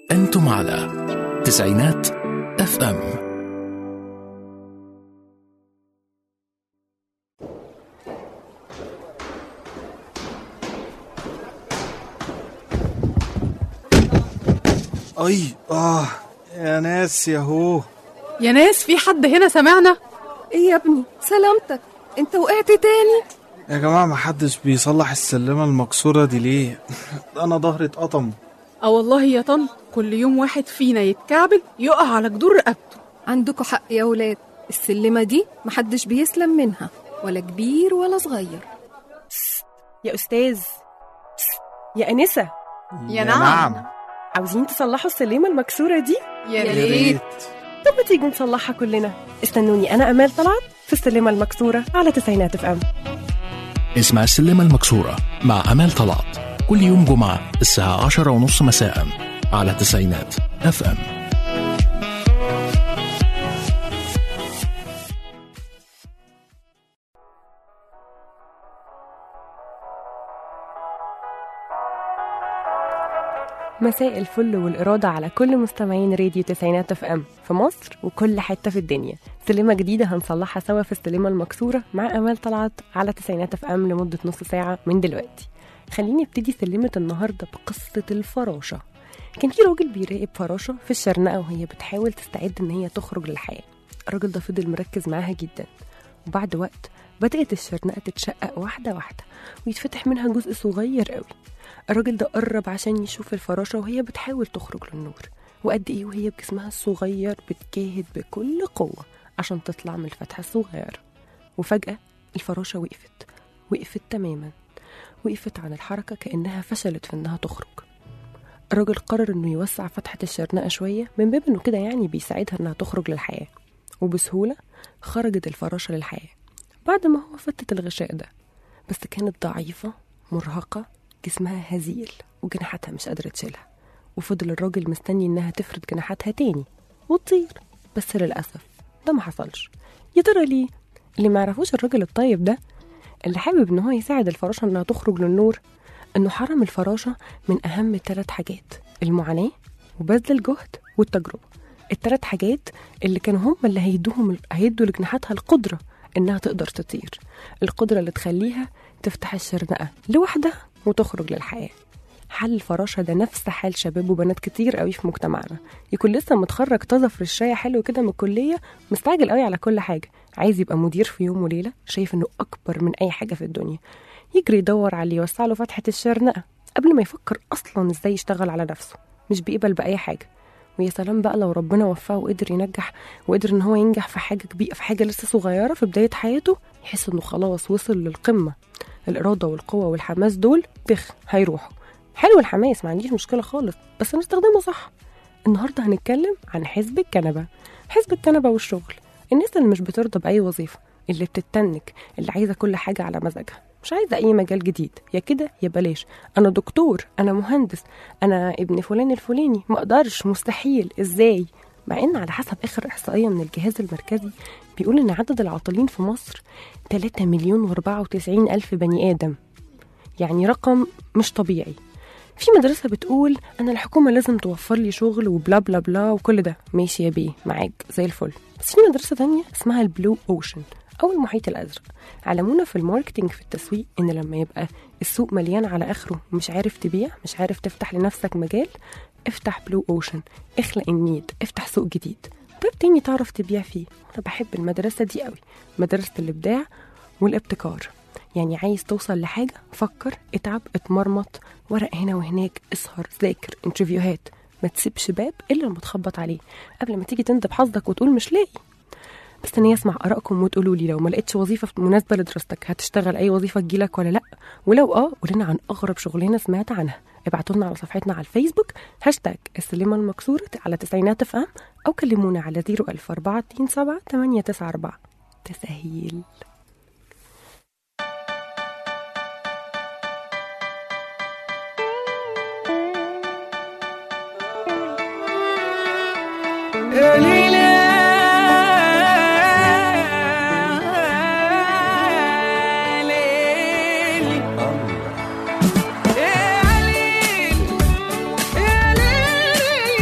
أنتم على تسعينات اف ام اي اه يا ناس يا هو يا ناس في حد هنا سمعنا ايه يا ابني سلامتك انت وقعت تاني يا جماعه ما حدش بيصلح السلمه المكسوره دي ليه انا ظهري اتقطم اه والله يا طن كل يوم واحد فينا يتكعبل يقع على جدور رقبته عندكوا حق يا ولاد السلمة دي محدش بيسلم منها ولا كبير ولا صغير يا أستاذ يا أنسة يا نعم. عاوزين تصلحوا السليمة المكسورة دي؟ يا يا ريت ريت طب ما تيجوا نصلحها كلنا استنوني أنا أمال طلعت في السليمة المكسورة على تسعينات اف ام اسمع السلمة المكسورة مع أمال طلعت كل يوم جمعة الساعة عشرة ونص مساء على تسعينات اف ام مساء الفل والإرادة على كل مستمعين راديو تسعينات اف ام في مصر وكل حتة في الدنيا سلمة جديدة هنصلحها سوا في السلمة المكسورة مع أمال طلعت على تسعينات اف ام لمدة نص ساعة من دلوقتي خليني ابتدي سلمة النهاردة بقصة الفراشة كان في راجل بيراقب فراشة في الشرنقة وهي بتحاول تستعد إن هي تخرج للحياة الراجل ده فضل مركز معاها جدا وبعد وقت بدأت الشرنقة تتشقق واحدة واحدة ويتفتح منها جزء صغير قوي الراجل ده قرب عشان يشوف الفراشة وهي بتحاول تخرج للنور وقد إيه وهي بجسمها الصغير بتجاهد بكل قوة عشان تطلع من الفتحة الصغيرة وفجأة الفراشة وقفت وقفت تماما وقفت عن الحركة كأنها فشلت في إنها تخرج الراجل قرر إنه يوسع فتحة الشرنقة شوية من باب إنه كده يعني بيساعدها إنها تخرج للحياة وبسهولة خرجت الفراشة للحياة بعد ما هو فتت الغشاء ده بس كانت ضعيفة مرهقة جسمها هزيل وجناحاتها مش قادرة تشيلها وفضل الراجل مستني إنها تفرد جناحاتها تاني وتطير بس للأسف ده ما حصلش يا ترى ليه؟ اللي ما يعرفوش الراجل الطيب ده اللي حابب إن هو يساعد الفراشة إنها تخرج للنور إنه حرم الفراشة من أهم ثلاث حاجات المعاناة وبذل الجهد والتجربة الثلاث حاجات اللي كانوا هم اللي هيدوهم هيدوا لجناحاتها القدرة إنها تقدر تطير القدرة اللي تخليها تفتح الشرنقة لوحدها وتخرج للحياة حل الفراشة ده نفس حال شباب وبنات كتير قوي في مجتمعنا يكون لسه متخرج طازة فرشاية حلو كده من الكلية مستعجل قوي على كل حاجة عايز يبقى مدير في يوم وليلة شايف انه أكبر من أي حاجة في الدنيا يجري يدور على اللي يوسع له فتحة الشرنقة قبل ما يفكر أصلا ازاي يشتغل على نفسه مش بيقبل بأي حاجة ويا سلام بقى لو ربنا وفقه وقدر ينجح وقدر ان هو ينجح في حاجة كبيرة في حاجة لسه صغيرة في بداية حياته يحس انه خلاص وصل للقمة الإرادة والقوة والحماس دول بخ هيروحوا حلو الحماس ما عنديش مشكلة خالص بس نستخدمه صح النهاردة هنتكلم عن حزب الكنبة حزب الكنبة والشغل الناس اللي مش بترضى بأي وظيفة اللي بتتنك اللي عايزة كل حاجة على مزاجها مش عايزة أي مجال جديد يا كده يا بلاش أنا دكتور أنا مهندس أنا ابن فلان الفلاني ما أقدرش مستحيل إزاي مع إن على حسب آخر إحصائية من الجهاز المركزي بيقول إن عدد العاطلين في مصر 3 مليون و94 ألف بني آدم يعني رقم مش طبيعي في مدرسة بتقول أنا الحكومة لازم توفر لي شغل وبلا بلا بلا وكل ده ماشي يا بيه معاك زي الفل بس في مدرسة تانية اسمها البلو أوشن أو المحيط الأزرق علمونا في الماركتينج في التسويق إن لما يبقى السوق مليان على آخره ومش عارف تبيع مش عارف تفتح لنفسك مجال افتح بلو أوشن اخلق النيد افتح سوق جديد باب تاني تعرف تبيع فيه أنا بحب المدرسة دي قوي مدرسة الإبداع والابتكار يعني عايز توصل لحاجة فكر اتعب اتمرمط ورق هنا وهناك اسهر ذاكر انترفيوهات ما تسيبش باب الا لما تخبط عليه قبل ما تيجي تندب حظك وتقول مش لاقي مستنية اسمع ارائكم وتقولوا لي لو ما لقيتش وظيفه مناسبه لدراستك هتشتغل اي وظيفه تجيلك ولا لا ولو اه قول لنا عن اغرب شغلانه سمعت عنها ابعتوا لنا على صفحتنا على الفيسبوك هاشتاج السلمه المكسوره على تسعينات اف ام او كلمونا على 00427 894 تسهيل يا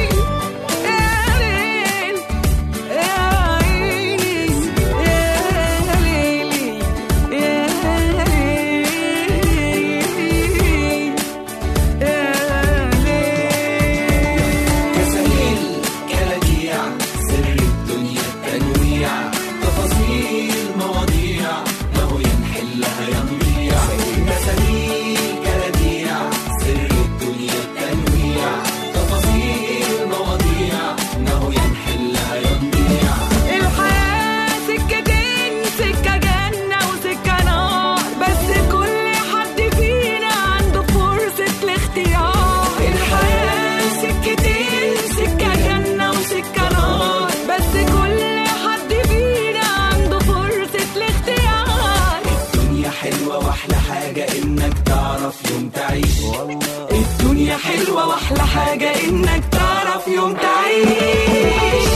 واحلى حاجة انك تعرف يوم تعيش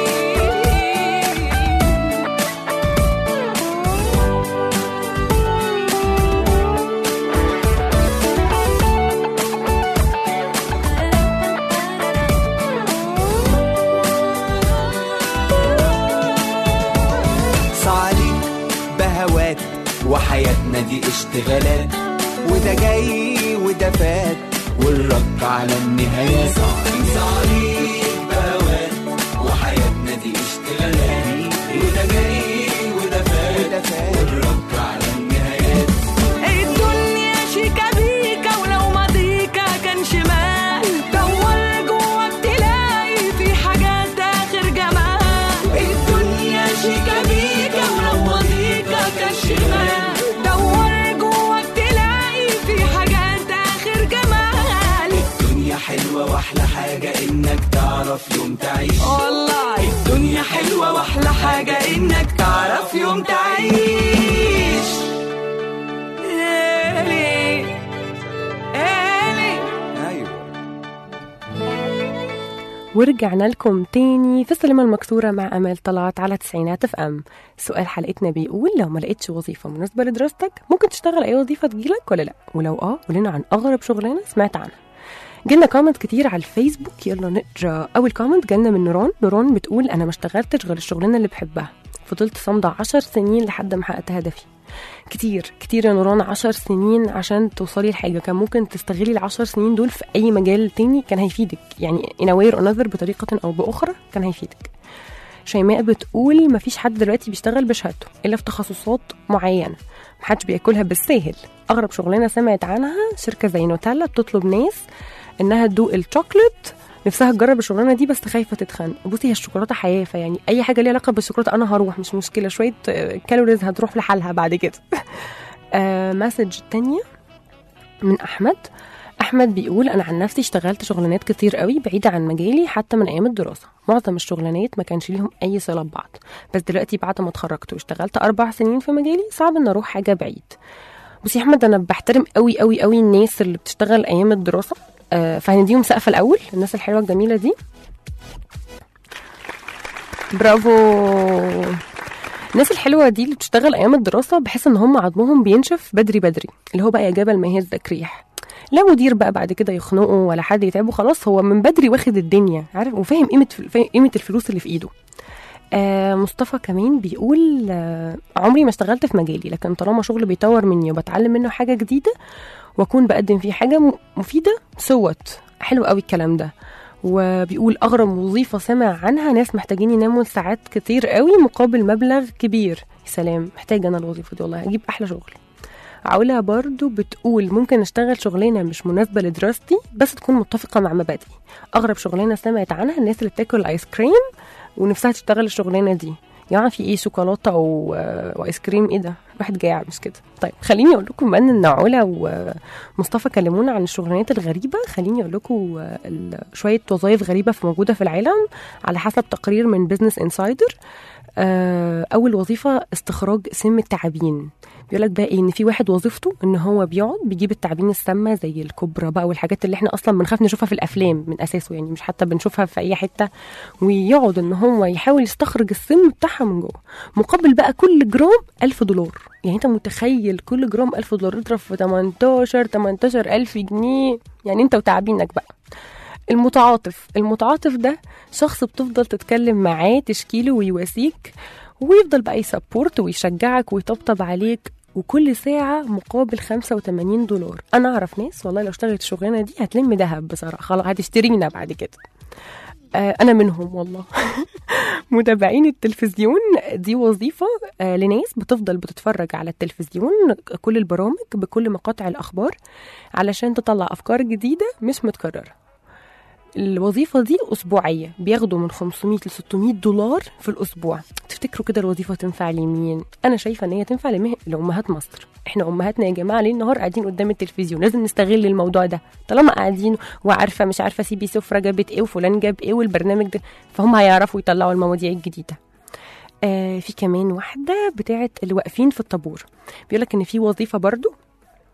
صعليك بهوات وحياتنا دي اشتغالات وده جاي وده فات والرد على النهايات صعليك بهوات وحياتنا دي اشتغالات وده جاي وده فات والرد على النهايات الدنيا شيكا بيكا ولو ماضيكا كان شمال دور جواك تلاقي في حاجات اخر جمال الدنيا شيكا بيكا ولو ماضيكا كان شمال دور جواك تلاقي في حاجات اخر جمال الدنيا حلوة واحلى حاجة انك تعرف يوم تعيش والله الدنيا حلوة واحلى حاجة انك تعرف يوم تعيش إلي إلي ايوه ورجعنا لكم تاني في السينما المكسورة مع أمال طلعت على تسعينات اف ام سؤال حلقتنا بيقول لو ما لقيتش وظيفة مناسبة لدراستك ممكن تشتغل أي وظيفة تجيلك ولا لأ ولو اه قولنا عن أغرب شغلانة سمعت عنها جالنا كومنت كتير على الفيسبوك يلا نقرا اول كومنت جالنا من نوران نوران بتقول انا ما اشتغلتش غير الشغلانه اللي بحبها فضلت صامده عشر سنين لحد ما حققت هدفي كتير كتير يا نوران عشر سنين عشان توصلي لحاجه كان ممكن تستغلي العشر سنين دول في اي مجال تاني كان هيفيدك يعني in a way or another بطريقه او باخرى كان هيفيدك شيماء بتقول مفيش حد دلوقتي بيشتغل بشهادته الا في تخصصات معينه محدش بياكلها بالساهل اغرب شغلانه سمعت عنها شركه زي نوتيلا بتطلب ناس انها تدوق الشوكليت نفسها تجرب الشغلانه دي بس خايفه تتخن بصي هي الشوكولاته حياه فيعني اي حاجه ليها علاقه بالشوكولاته انا هروح مش مشكله شويه آه، كالوريز هتروح لحالها بعد كده آه مسج تانية من احمد احمد بيقول انا عن نفسي اشتغلت شغلانات كتير قوي بعيده عن مجالي حتى من ايام الدراسه معظم الشغلانات ما كانش ليهم اي صله ببعض بس دلوقتي بعد ما اتخرجت واشتغلت اربع سنين في مجالي صعب ان اروح حاجه بعيد بصي يا احمد انا بحترم قوي قوي قوي الناس اللي بتشتغل ايام الدراسه آه فهنديهم سقف الاول الناس الحلوه الجميله دي برافو الناس الحلوه دي اللي بتشتغل ايام الدراسه بحس ان هم عظمهم بينشف بدري بدري اللي هو بقى يا جبل ما يهزك ريح لا مدير بقى بعد كده يخنقه ولا حد يتعبه خلاص هو من بدري واخد الدنيا عارف وفاهم قيمه فاهم قيمه الفلوس اللي في ايده آه مصطفى كمان بيقول آه عمري ما اشتغلت في مجالي لكن طالما شغل بيطور مني وبتعلم منه حاجه جديده واكون بقدم فيه حاجه م- مفيده سوت حلو قوي الكلام ده وبيقول اغرب وظيفه سمع عنها ناس محتاجين يناموا ساعات كتير قوي مقابل مبلغ كبير يا سلام محتاجه انا الوظيفه دي والله هجيب احلى شغل علا برضو بتقول ممكن اشتغل شغلانه مش مناسبه لدراستي بس تكون متفقه مع مبادئي اغرب شغلانه سمعت عنها الناس اللي بتاكل ايس كريم ونفسها تشتغل الشغلانه دي يعني في ايه شوكولاته او وايس كريم ايه ده الواحد جاع مش كده طيب خليني اقول لكم بما ان علا ومصطفى كلمونا عن الشغلانات الغريبه خليني اقول لكم آه، ال- شويه وظائف غريبه في موجوده في العالم على حسب تقرير من بزنس انسايدر اول وظيفه استخراج سم التعابين بيقول لك بقى إيه ان في واحد وظيفته ان هو بيقعد بيجيب التعابين السامه زي الكوبرا بقى والحاجات اللي احنا اصلا بنخاف نشوفها في الافلام من اساسه يعني مش حتى بنشوفها في اي حته ويقعد ان هو يحاول يستخرج السم بتاعها من جوه مقابل بقى كل جرام ألف دولار يعني انت متخيل كل جرام ألف دولار اضرب في 18 18 ألف جنيه يعني انت وتعابينك بقى المتعاطف المتعاطف ده شخص بتفضل تتكلم معاه تشكيله ويواسيك ويفضل بقى يسبورت ويشجعك ويطبطب عليك وكل ساعة مقابل 85 دولار أنا أعرف ناس والله لو اشتغلت الشغلانة دي هتلم دهب بصراحة خلاص هتشترينا بعد كده آه أنا منهم والله متابعين التلفزيون دي وظيفة آه لناس بتفضل بتتفرج على التلفزيون كل البرامج بكل مقاطع الأخبار علشان تطلع أفكار جديدة مش متكررة الوظيفة دي أسبوعية بياخدوا من 500 ل 600 دولار في الأسبوع تفتكروا كده الوظيفة تنفع لمين؟ أنا شايفة إن هي تنفع لمه... لأمهات مصر إحنا أمهاتنا يا جماعة ليل نهار قاعدين قدام التلفزيون لازم نستغل الموضوع ده طالما قاعدين وعارفة مش عارفة سي بي سفرة جابت إيه وفلان جاب إيه والبرنامج ده فهم هيعرفوا يطلعوا المواضيع الجديدة آه في كمان واحدة بتاعت اللي واقفين في الطابور بيقولك إن في وظيفة برضو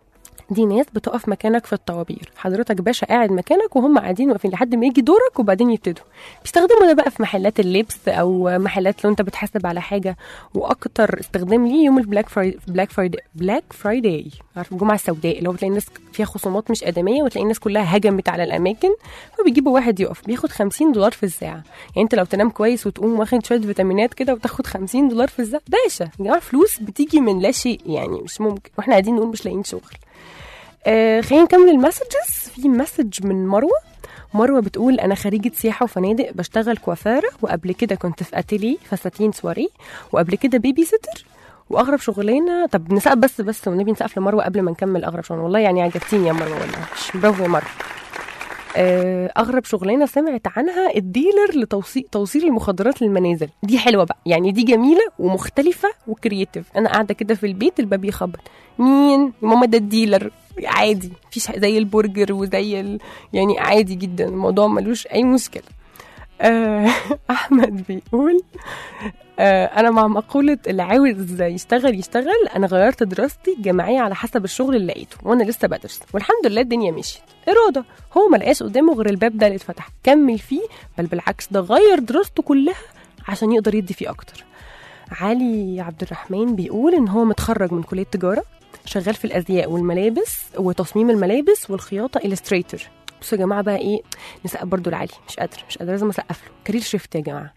دي ناس بتقف مكانك في الطوابير حضرتك باشا قاعد مكانك وهم قاعدين واقفين لحد ما يجي دورك وبعدين يبتدوا بيستخدموا ده بقى في محلات اللبس او محلات لو انت بتحاسب على حاجه واكتر استخدام ليه يوم البلاك فرايداي بلاك فرايداي بلاك فرايداي عارف الجمعه السوداء اللي هو بتلاقي الناس فيها خصومات مش ادميه وتلاقي الناس كلها هجمت على الاماكن فبيجيبوا واحد يقف بياخد 50 دولار في الساعه يعني انت لو تنام كويس وتقوم واخد شويه فيتامينات كده وتاخد 50 دولار في الساعه باشا يا جماعه فلوس بتيجي من لا شيء يعني مش ممكن واحنا قاعدين نقول مش لاقيين شغل آه خلينا نكمل المسجز في مسج من مروه مروه بتقول انا خريجه سياحه وفنادق بشتغل كوافيره وقبل كده كنت في اتيلي فساتين سواري وقبل كده بيبي سيتر واغرب شغلانه طب نسقف بس بس والنبي نسقف لمروه قبل ما نكمل اغرب شغلانه والله يعني عجبتيني يا مروه والله برافو يا مروه آه، اغرب شغلانه سمعت عنها الديلر لتوصيل توصيل المخدرات للمنازل دي حلوه بقى يعني دي جميله ومختلفه وكرييتيف انا قاعده كده في البيت الباب يخبط مين يا ماما ده الديلر عادي مفيش زي البرجر وزي ال... يعني عادي جدا الموضوع ملوش اي مشكله آه، احمد بيقول آه، انا مع مقوله اللي عاوز يشتغل يشتغل انا غيرت دراستي الجامعيه على حسب الشغل اللي لقيته وانا لسه بدرس والحمد لله الدنيا مشيت اراده هو ما لقاش قدامه غير الباب ده اللي اتفتح كمل فيه بل بالعكس ده غير دراسته كلها عشان يقدر يدي فيه اكتر علي عبد الرحمن بيقول ان هو متخرج من كليه تجاره شغال في الازياء والملابس وتصميم الملابس والخياطه الستريتور بصوا يا جماعه بقى ايه نسقف برضو لعلي مش قادره مش قادره لازم اسقف له كارير شيفت يا جماعه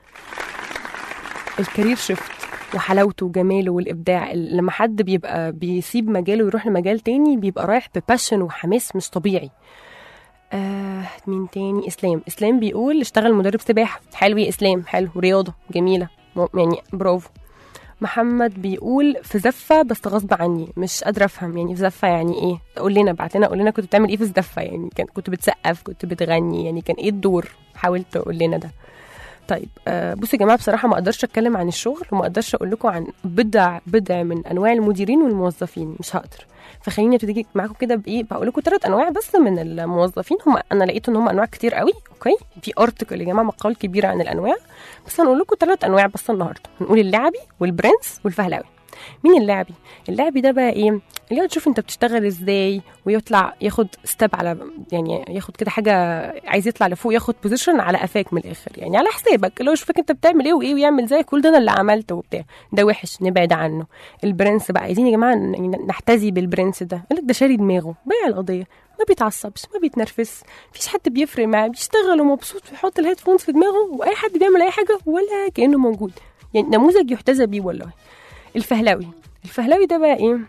الكارير شيفت وحلاوته وجماله والابداع ال- لما حد بيبقى بيسيب مجاله ويروح لمجال تاني بيبقى رايح بباشن وحماس مش طبيعي آه مين تاني اسلام اسلام بيقول اشتغل مدرب سباحه حلو يا اسلام حلو رياضه جميله م- يعني برافو محمد بيقول في زفه بس غصب عني مش قادره افهم يعني في زفه يعني ايه قول لنا بعت لنا قول لنا كنت بتعمل ايه في الزفه يعني كان كنت بتسقف كنت بتغني يعني كان ايه الدور حاول تقول لنا ده طيب آه بصوا يا جماعه بصراحه ما اقدرش اتكلم عن الشغل وما اقدرش اقول لكم عن بضع بضع من انواع المديرين والموظفين مش هقدر فخليني ابتدي معاكم كده بايه بقول لكم ثلاث انواع بس من الموظفين هم انا لقيت ان هم انواع كتير قوي اوكي في ارتكل يا جماعه مقال كبير عن الانواع بس هنقول لكم ثلاث انواع بس النهارده هنقول اللعبي والبرنس والفهلاوي مين اللعبي اللعبي ده بقى ايه اللي يقعد يشوف انت بتشتغل ازاي ويطلع ياخد ستيب على يعني ياخد كده حاجه عايز يطلع لفوق ياخد بوزيشن على قفاك من الاخر يعني على حسابك اللي هو يشوفك انت بتعمل ايه وايه ويعمل زي كل ده انا اللي عملته وبتاع ده وحش نبعد عنه البرنس بقى عايزين يا جماعه ن- نحتذي بالبرنس ده يقول لك ده شاري دماغه بايع القضيه ما بيتعصبش ما بيتنرفز مفيش حد بيفرق معاه بيشتغل ومبسوط بيحط الهيدفونز في دماغه واي حد بيعمل اي حاجه ولا كانه موجود يعني نموذج يحتذى بيه والله الفهلاوي الفهلاوي ده بقى ايه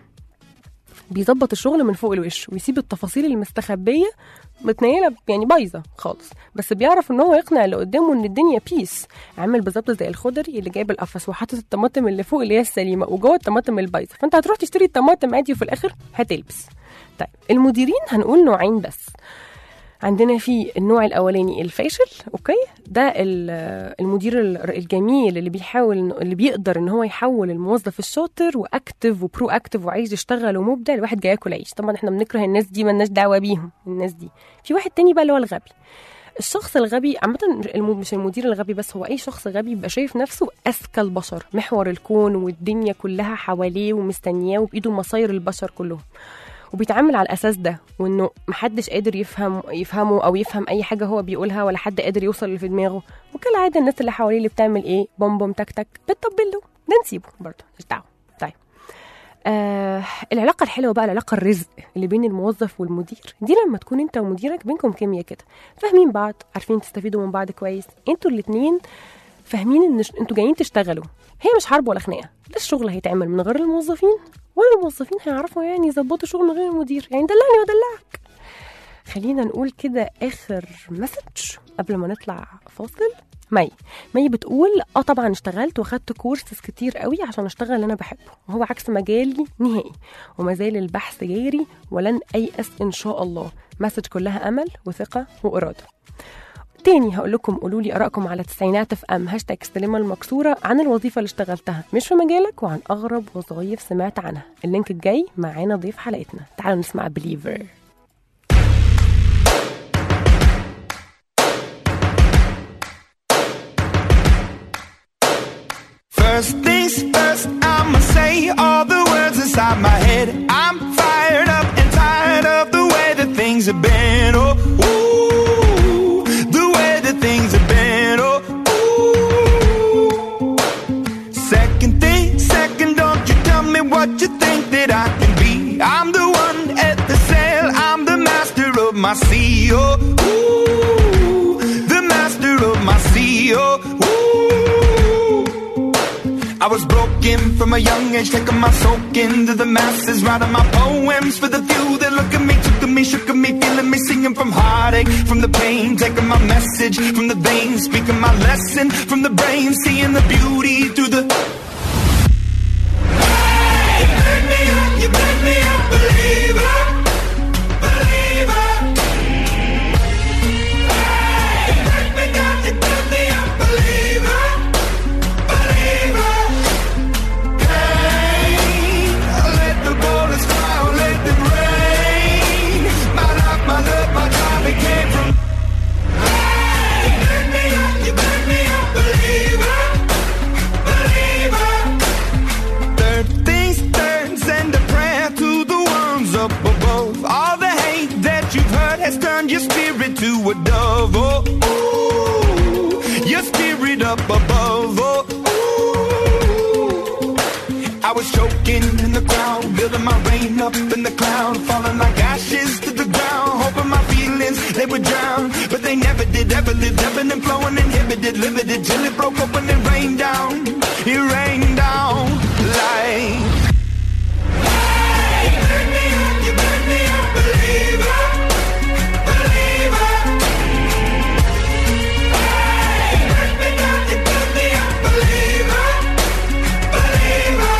بيظبط الشغل من فوق الوش ويسيب التفاصيل المستخبيه متنيله يعني بايظه خالص بس بيعرف ان هو يقنع اللي قدامه ان الدنيا بيس عامل بالظبط زي الخضري اللي جايب القفص وحاطط الطماطم اللي فوق اللي هي السليمه وجوه الطماطم البايظه فانت هتروح تشتري الطماطم عادي وفي الاخر هتلبس طيب المديرين هنقول نوعين بس عندنا في النوع الاولاني الفاشل اوكي ده ال- المدير ال- الجميل اللي بيحاول إنه- اللي بيقدر ان هو يحول الموظف الشاطر واكتف وبرو اكتف وعايز يشتغل ومبدع لواحد جاي ياكل عيش طبعا احنا بنكره الناس دي مالناش دعوه بيهم الناس دي في واحد تاني بقى اللي هو الغبي الشخص الغبي عامة الم- مش المدير الغبي بس هو أي شخص غبي بيبقى شايف نفسه أذكى البشر محور الكون والدنيا كلها حواليه ومستنياه وبإيده مصاير البشر كلهم وبيتعامل على الاساس ده وانه محدش قادر يفهم يفهمه او يفهم اي حاجه هو بيقولها ولا حد قادر يوصل اللي في دماغه وكالعاده الناس اللي حواليه اللي بتعمل ايه بوم بوم تك تك بتطبل له ده نسيبه برضه مش دعوه طيب آه العلاقه الحلوه بقى العلاقه الرزق اللي بين الموظف والمدير دي لما تكون انت ومديرك بينكم كيمياء كده فاهمين بعض عارفين تستفيدوا من بعض كويس انتوا الاتنين فاهمين ان ش- انتوا جايين تشتغلوا هي مش حرب ولا خناقه لا الشغل هيتعمل من غير الموظفين ولا الموظفين هيعرفوا يعني يظبطوا شغل من غير المدير يعني دلعني ودلعك خلينا نقول كده اخر مسج قبل ما نطلع فاصل مي مي بتقول اه طبعا اشتغلت واخدت كورسز كتير قوي عشان اشتغل اللي انا بحبه وهو عكس مجالي نهائي وما زال البحث جاري ولن ايأس ان شاء الله مسج كلها امل وثقه واراده تاني هقول لكم قولوا لي ارائكم على تسعينات اف ام هاشتاج السلمه المكسوره عن الوظيفه اللي اشتغلتها مش في مجالك وعن اغرب وظايف سمعت عنها اللينك الجاي معانا ضيف حلقتنا تعالوا نسمع بليفر First things first, I'ma say all the words inside my head. I'm fired up and tired sea. Oh, ooh, the master of my sea. Oh, ooh. I was broken from a young age, taking my soak into the masses, writing my poems for the few that look at me, took to me, shook at me, feeling me, singing from heartache, from the pain, taking my message from the veins, speaking my lesson from the brain, seeing the beauty through the. Hey, you burn me up, you burn me up, believer, believer. Hey, you burn me down, you burn me up, believer, believer. Hey, let the bullets fly, let them rain. My life, my love, my time, it came from. Hey, you burn me up, you burn me up, believer, believer. Third things turns and a prayer to the ones up above. All the hate that you've heard has turned your spirit to a dove. Oh, ooh, your spirit up above. Oh, ooh. I was choking in the crowd, building my rain up in the cloud, falling like ashes to the ground, hoping my feelings they would drown, but they never did. Ever lived, ebbing and flowing, inhibited, limited, till it broke open and rained down. It rained down like. Hey, you burn me up, you burn me up, believer, believer. Hey, you burn me down, you burn me up, believer, believer.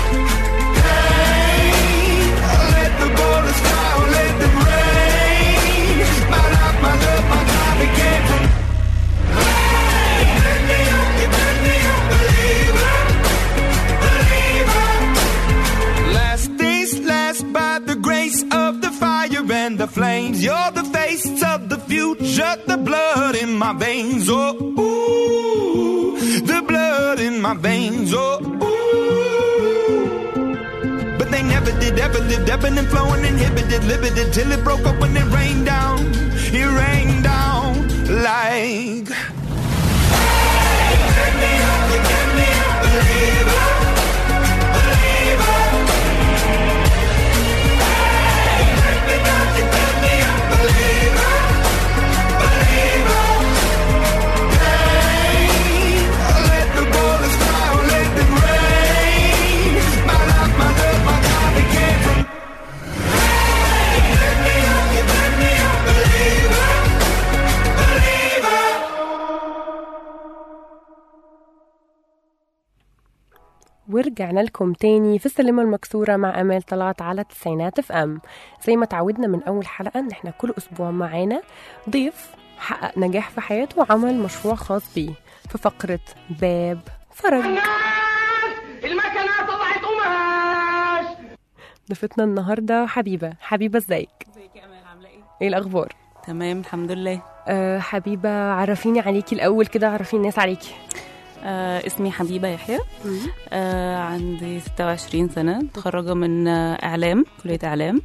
Hey, let the bullets fly, let them rain. My life, my love, my time, it came from. Hey, you burn me up, you burn me up, believer, believer. Last days last by the grace of the fire and the flames. You're the face of the future, the blood in my veins. Oh, ooh, the blood in my veins. Oh, ooh. But they never did, ever lived, ebbing and flowing, inhibited, limited, till it broke up when it rained down. It rained down like. Hey, you burn me up, you burn me up, believer, believer. ورجعنا لكم تاني في السلمة المكسورة مع أمال طلعت على تسعينات اف ام زي ما تعودنا من أول حلقة إن احنا كل أسبوع معانا ضيف حقق نجاح في حياته وعمل مشروع خاص بيه في فقرة باب فرج المكنة طلعت قماش ضيفتنا النهاردة حبيبة حبيبة ازيك ازيك يا امال عامله ايه ايه الأخبار تمام الحمد لله أه حبيبة عرفيني عليكي الأول كده عرفيني الناس عليكي آه اسمي حبيبه يحيى آه عندي 26 سنه متخرجه من آه اعلام كليه اعلام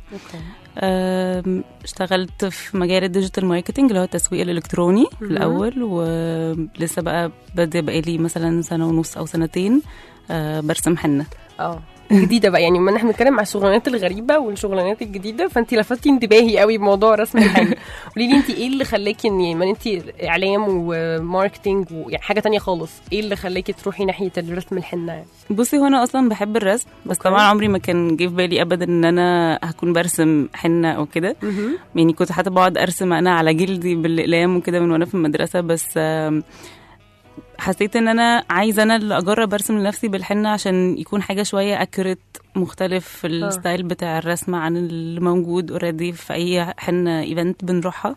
آه اشتغلت في مجال الديجيتال ماركتنج اللي هو التسويق الالكتروني في مهم. الاول ولسه بقى بادئ بقالي مثلا سنه ونص او سنتين آه برسم حنه اه جديده بقى يعني ما احنا بنتكلم على الشغلانات الغريبه والشغلانات الجديده فانت لفتي انتباهي قوي بموضوع رسم الحنه قولي لي انت ايه اللي خلاكي ان ما انت اعلام وماركتنج ويعني حاجه تانية خالص ايه اللي خلاكي تروحي ناحيه الرسم الحنه يعني بصي هو انا اصلا بحب الرسم بس أوكي. طبعا عمري ما كان جه في بالي ابدا ان انا هكون برسم حنه او كده يعني كنت حتى بقعد ارسم انا على جلدي بالاقلام وكده من وانا في المدرسه بس آم، حسيت ان انا عايزه انا اللي اجرب ارسم لنفسي بالحنه عشان يكون حاجه شويه اكرت مختلف في الستايل بتاع الرسم عن اللي موجود اوريدي في اي حنه ايفنت بنروحها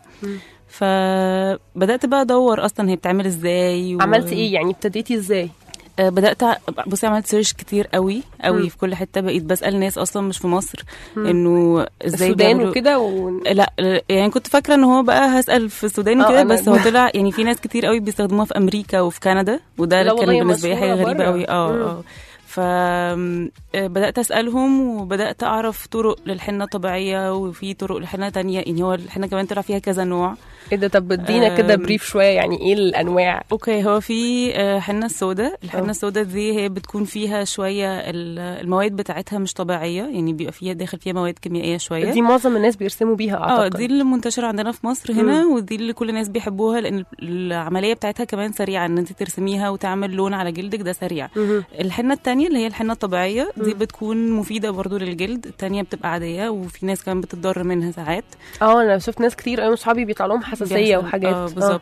فبدات بقى ادور اصلا هي بتعمل ازاي و... عملتي ايه يعني ابتديتي ازاي آه، بدات أ- بصي عملت سيرش كتير قوي قوي مم. في كل حته بقيت بسال ناس اصلا مش في مصر انه ازاي السودان بيعملوا- وكده و... لا لا، يعني كنت فاكره ان هو بقى هسال في السودان آه، وكده أنا- بس هو طلع يعني في ناس كتير قوي بيستخدموها في امريكا وفي كندا وده لا كان والله بالنسبه لي حاجه مشهورة غريبه برا. قوي اه مم. اه ف آم، آه، بدات اسالهم وبدات اعرف طرق للحنه الطبيعيه وفي طرق لحنه تانية يعني هو الحنه كمان طلع فيها كذا نوع ايه ده طب ادينا كده أم. بريف شويه يعني ايه الانواع اوكي هو في آه، حنه السوداء أه. الحنه السوداء دي هي بتكون فيها شويه ال- المواد بتاعتها مش طبيعيه يعني بيبقى فيها داخل فيها مواد كيميائيه شويه دي معظم الناس بيرسموا بيها اه اعتقد دي اللي منتشره عندنا في مصر هنا ودي اللي كل الناس بيحبوها لان العمليه بتاعتها كمان سريعه ان انت ترسميها وتعمل لون على جلدك ده سريع مهم. الحنه التانية اللي هي الحنه الطبيعيه دي بتكون مفيده برضو للجلد التانية بتبقى عاديه وفي ناس كمان بتتضرر منها ساعات اه انا شفت ناس كتير قوي صحابي بيطلع لهم حساسيه بيحصل. وحاجات اه بالظبط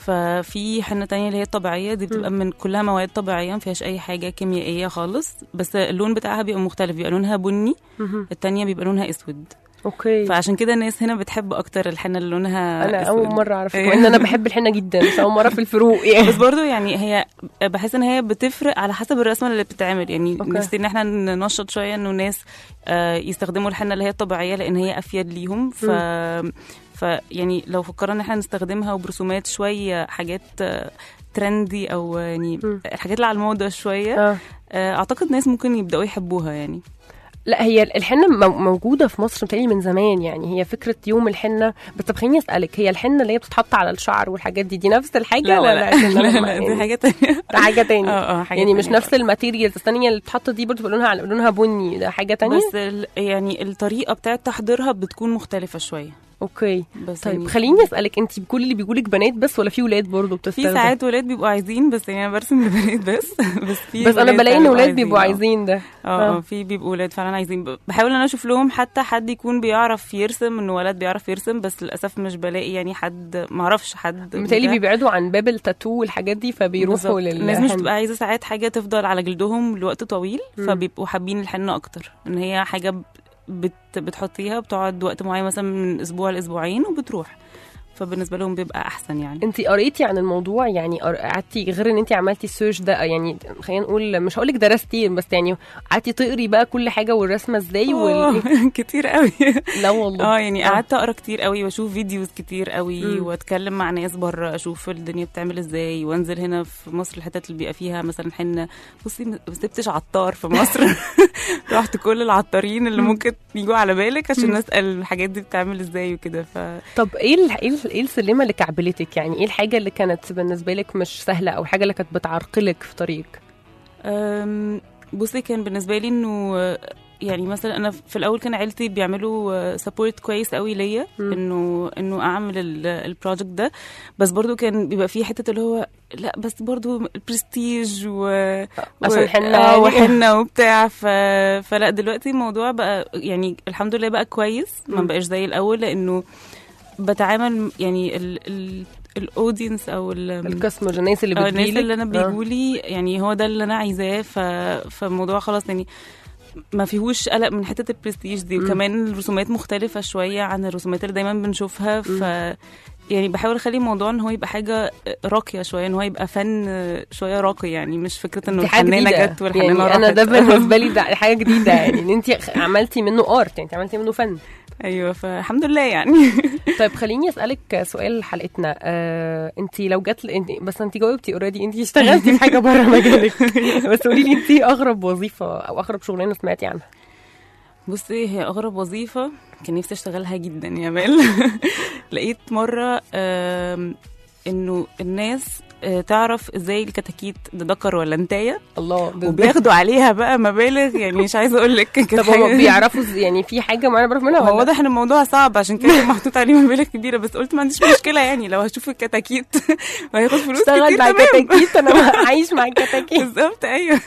ففي حنه تانية اللي هي الطبيعيه دي بتبقى من كلها مواد طبيعيه ما فيهاش اي حاجه كيميائيه خالص بس اللون بتاعها بيبقى مختلف بيبقى لونها بني مهم. التانية بيبقى لونها اسود اوكي فعشان كده الناس هنا بتحب اكتر الحنه اللي لونها انا أسود. اول مره اعرف أيوة. ان انا بحب الحنه جدا بس اول مره في الفروق يعني بس برضو يعني هي بحس ان هي بتفرق على حسب الرسمه اللي بتتعمل يعني أوكي. نفسي ان احنا ننشط شويه انه الناس آه، يستخدموا الحنه اللي هي الطبيعيه لان هي افيد ليهم ف ف يعني لو فكرنا ان احنا نستخدمها وبرسومات شويه حاجات آه، ترندي او يعني مم. الحاجات اللي على الموضه شويه اه آه، اعتقد ناس ممكن يبداوا يحبوها يعني لا هي الحنه مو- موجوده في مصر بتاعي من زمان يعني هي فكره يوم الحنه بس طب خليني اسالك هي الحنه اللي هي بتتحط على الشعر والحاجات دي دي نفس الحاجه لا ولا لا لا, عشان لا, أنا لا, ما- دي يعني حاجه تانية ده حاجه تانية اه اه حاجه يعني مش تانية نفس الماتيريالز الثانيه اللي بتحط دي برضه بيبقى لونها لونها بني ده حاجه تانية بس ال- يعني الطريقه بتاعت تحضيرها بتكون مختلفه شويه اوكي بس طيب يعني خليني اسالك انت كل اللي بيقولك بنات بس ولا في ولاد برضه في بتستخدم ساعات ولاد بيبقوا عايزين بس يعني انا برسم لبنات بس بس في بس انا ولاد بلاقي ان فعلاً ولاد بيبقوا آه. عايزين ده اه آه. اه في بيبقوا ولاد فعلا عايزين ب- بحاول ان انا اشوف لهم حتى حد يكون بيعرف يرسم انه ولد بيعرف يرسم بس للاسف مش بلاقي يعني حد ما اعرفش حد متهيألي متاح. بيبعدوا عن باب التاتو والحاجات دي فبيروحوا بالظبط. لل الناس مش بتبقى عايزه ساعات حاجه تفضل على جلدهم لوقت طويل مم. فبيبقوا حابين الحنه اكتر ان هي حاجه ب- بت بتحطيها بتقعد وقت معين مثلا من اسبوع لاسبوعين وبتروح فبالنسبه لهم بيبقى احسن يعني انت قريتي عن الموضوع يعني قر- قعدتي غير ان انت عملتي السيرش ده يعني خلينا نقول مش هقول لك درستي بس يعني قعدتي تقري بقى كل حاجه والرسمه ازاي وال... أوه، كتير قوي لا والله اه يعني قعدت اقرا كتير قوي واشوف فيديوز كتير قوي مم. واتكلم مع ناس بره اشوف الدنيا بتعمل ازاي وانزل هنا في مصر الحتت اللي بيبقى فيها مثلا حنه بصي ما سبتش عطار في مصر رحت كل العطارين اللي ممكن يجوا على بالك عشان اسال الحاجات دي بتتعمل ازاي وكده ف طب ايه ال... ايه ال- ايه السلمه اللي كعبلتك يعني ايه الحاجه اللي كانت بالنسبه لك مش سهله او الحاجه اللي كانت بتعرقلك في طريقك أم، بصي كان بالنسبه لي انه يعني مثلا انا في الاول كان عيلتي بيعملوا سبورت كويس قوي ليا مم. انه انه اعمل ال- البروجكت ده بس برضو كان بيبقى فيه حته اللي هو لا بس برضو البرستيج و عشان و- حنة آه، يعني. وحنه وبتاع ف... فلا دلوقتي الموضوع بقى يعني الحمد لله بقى كويس ما مم. بقاش زي الاول لانه بتعامل يعني ال... ال... الاودينس او ال... القسم الناس اللي اه بتجيلك الناس اللي انا آه. بيجوا لي يعني هو ده اللي انا عايزاه ف... فالموضوع خلاص يعني ما فيهوش قلق من حته البرستيج دي مم. وكمان الرسومات مختلفه شويه عن الرسومات اللي دايما بنشوفها ف يعني بحاول اخلي الموضوع ان هو يبقى حاجه راقيه شويه ان هو يبقى فن شويه راقي يعني مش فكره انه دي حاجه الحنانه جديده جت والحنانه يعني انا ده راحت. بالنسبه لي ده حاجه جديده يعني ان انت عملتي منه ارت يعني انت عملتي منه فن ايوه فالحمد لله يعني طيب خليني اسالك سؤال حلقتنا آه، انت لو جات انت بس انت جاوبتي اوريدي انت اشتغلتي في حاجه بره مجالك بس قولي لي انت ايه اغرب وظيفه او اغرب شغلانه سمعتي عنها بصي هي اغرب وظيفه كان نفسي اشتغلها جدا يا مال لقيت مره آم، انه الناس آه، تعرف ازاي الكتاكيت ده ذكر ولا انتايه الله ده- ده- وبياخدوا عليها بقى مبالغ يعني مش عايزه اقول لك كانت طب هم حاجة- بيعرفوا إز- يعني في حاجه معينه بعرف منها هو ولا واضح ان الموضوع صعب عشان كده كان محطوط عليه مبالغ كبيره بس قلت ما عنديش مشكله يعني لو هشوف الكتاكيت وهياخد فلوس اشتغل كتير مع تمام كتاكيت انا عايش مع الكتاكيت بالظبط ايوه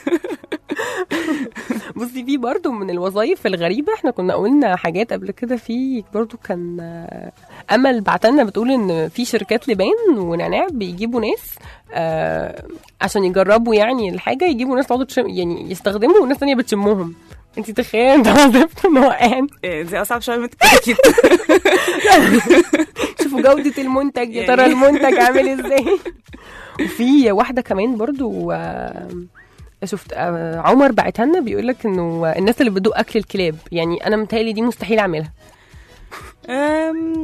بصي في برضو من الوظائف الغريبة احنا كنا قلنا حاجات قبل كده في برضو كان آه، أمل بعتلنا بتقول إن في شركات لبان ونعناع بيجيبوا ناس آه عشان يجربوا يعني الحاجة يجيبوا ناس تقعدوا تشم يعني يستخدموا وناس تانية بتشمهم انت تخيل انت وظيفته ان هو قاعد إيه، دي اصعب شويه من الكتاكيت شوفوا جودة المنتج يا يعني. ترى المنتج عامل ازاي وفي واحدة كمان برضو آه، شفت آه، عمر بعتها لنا بيقول لك انه الناس اللي بتدوق اكل الكلاب يعني انا متهيألي دي مستحيل اعملها أم،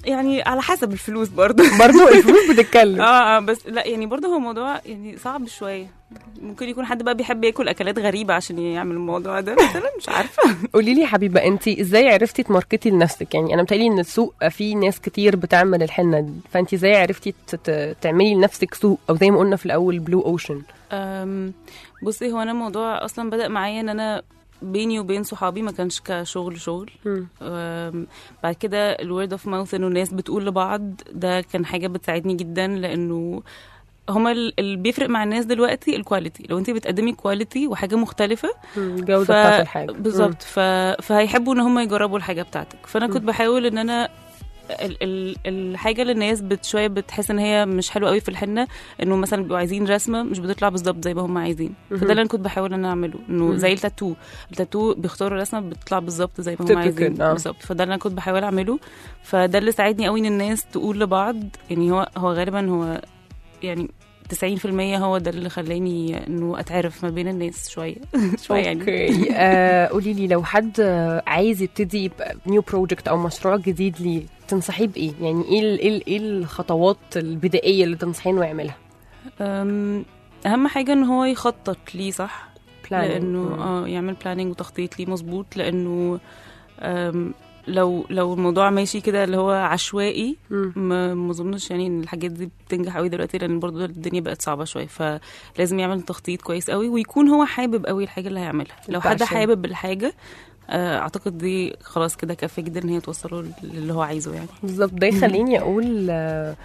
يعني على حسب الفلوس برضه برضو الفلوس بتتكلم اه اه بس لا يعني برضه هو موضوع يعني صعب شويه ممكن يكون حد بقى بيحب ياكل اكلات غريبه عشان يعمل الموضوع ده مثلا مش عارفه قولي لي يا حبيبه انت ازاي عرفتي تماركتي لنفسك يعني انا متهيألي ان السوق فيه ناس كتير بتعمل الحنه دي فانت ازاي عرفتي ت- ت- تعملي لنفسك سوق او زي ما قلنا في الاول بلو اوشن أم، بصي هو انا الموضوع اصلا بدا معايا ان انا بيني وبين صحابي ما كانش كشغل شغل أم، بعد كده الورد اوف ماوث انه الناس بتقول لبعض ده كان حاجه بتساعدني جدا لانه هما ال- اللي بيفرق مع الناس دلوقتي الكواليتي لو انت بتقدمي كواليتي وحاجه مختلفه الجوده ف- بتاعت الحاجه بالظبط ف... فهيحبوا ان هم يجربوا الحاجه بتاعتك فانا كنت بحاول ان انا ال ال الحاجه اللي الناس بت شويه بتحس ان هي مش حلوه قوي في الحنه انه مثلا بيبقوا عايزين رسمه مش بتطلع بالظبط زي ما هم عايزين فده اللي انا كنت بحاول ان انا اعمله انه زي التاتو التاتو بيختاروا رسمه بتطلع بالظبط زي ما هم Typical، عايزين آه. بالظبط فده اللي انا كنت بحاول اعمله فده اللي ساعدني قوي ان الناس تقول لبعض يعني هو هو غالبا هو يعني 90% هو ده اللي خلاني انه اتعرف ما بين الناس شويه شويه يعني اوكي آه قولي لي لو حد آه، عايز يبتدي نيو بروجكت او مشروع جديد ليه تنصحيه بايه يعني ايه ال- ايه ال- ايه الخطوات البدائيه اللي تنصحيه انه يعملها أم، اهم حاجه ان هو يخطط ليه صح Planning. لانه مم. اه يعمل بلاننج وتخطيط ليه مظبوط لانه أم، لو لو الموضوع ماشي كده اللي هو عشوائي مم. ما ما اظنش يعني ان الحاجات دي بتنجح قوي دلوقتي لان برضو الدنيا بقت صعبه شويه فلازم يعمل تخطيط كويس قوي ويكون هو حابب قوي الحاجه اللي هيعملها لو حد الباشن. حابب الحاجه آه، اعتقد دي خلاص كده كافيه جدا ان هي توصله للي هو عايزه يعني بالظبط ده يخليني اقول آه،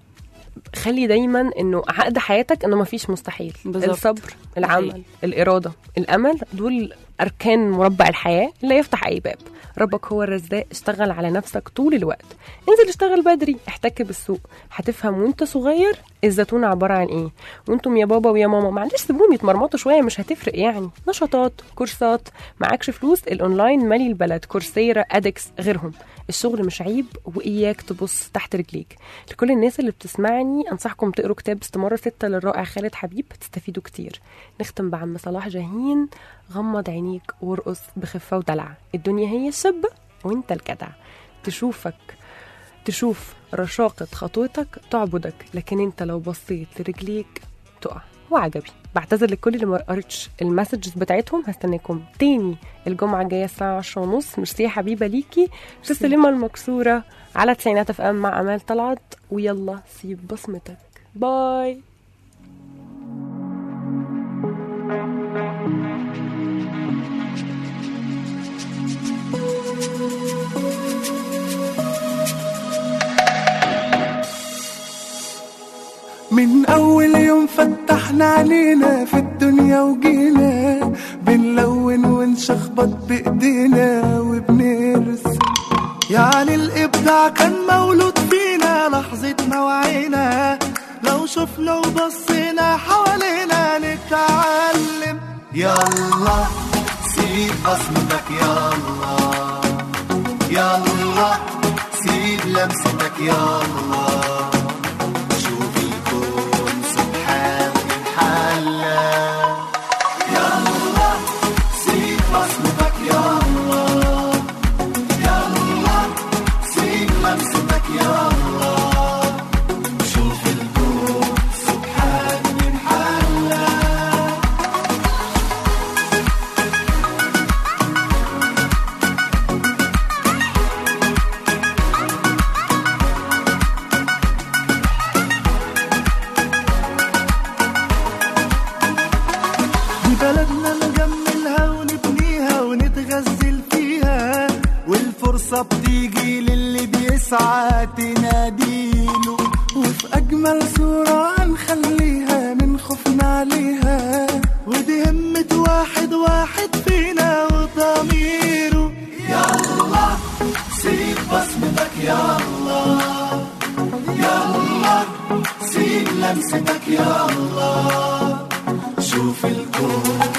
خلي دايما انه عقد حياتك انه ما فيش مستحيل بالظبط. الصبر العمل الاراده الامل دول اركان مربع الحياه اللي يفتح اي باب ربك هو الرزاق اشتغل على نفسك طول الوقت انزل اشتغل بدري احتك بالسوق هتفهم وانت صغير الزيتون عباره عن ايه وانتم يا بابا ويا ماما معلش سيبوهم يتمرمطوا شويه مش هتفرق يعني نشاطات كورسات معكش فلوس الاونلاين مالي البلد كورسيرا ادكس غيرهم الشغل مش عيب واياك تبص تحت رجليك لكل الناس اللي بتسمعني انصحكم تقروا كتاب استمارة ستة للرائع خالد حبيب تستفيدوا كتير نختم بعم صلاح جاهين غمض عينيك وارقص بخفة ودلع الدنيا هي الشابة وانت الجدع تشوفك تشوف رشاقة خطوتك تعبدك لكن انت لو بصيت لرجليك تقع وعجبي بعتذر لكل اللي ما قريتش المسجز بتاعتهم هستناكم تاني الجمعة الجاية الساعة 10 ونص ميرسي يا حبيبة ليكي في السلمة المكسورة على تسعينات اف ام مع امال طلعت ويلا سيب بصمتك باي من أول يوم فتحنا علينا في الدنيا وجينا بنلون ونشخبط بإيدينا وبنرسم يعني الإبداع كان مولود فينا لحظة ما وعينا لو شفنا وبصينا حوالينا نتعلم يلا سيب بصمتك يلا يلا سيب لمستك يلا شوف الكون سبحان الحلا يلا سيب بصمتك يلا يلا سيب لمستك يلا شوف الكون سبحان الحلا دي بلدنا نجملها ونبنيها ونتغزل فيها والفرصة بتيجي للي بيسعى تناديله وفي أجمل صورة هنخليها من خوفنا عليها ودي همة واحد واحد فينا وضميره يلا سيب بصمتك يلا يلا سيب لمستك يلا شوف الكون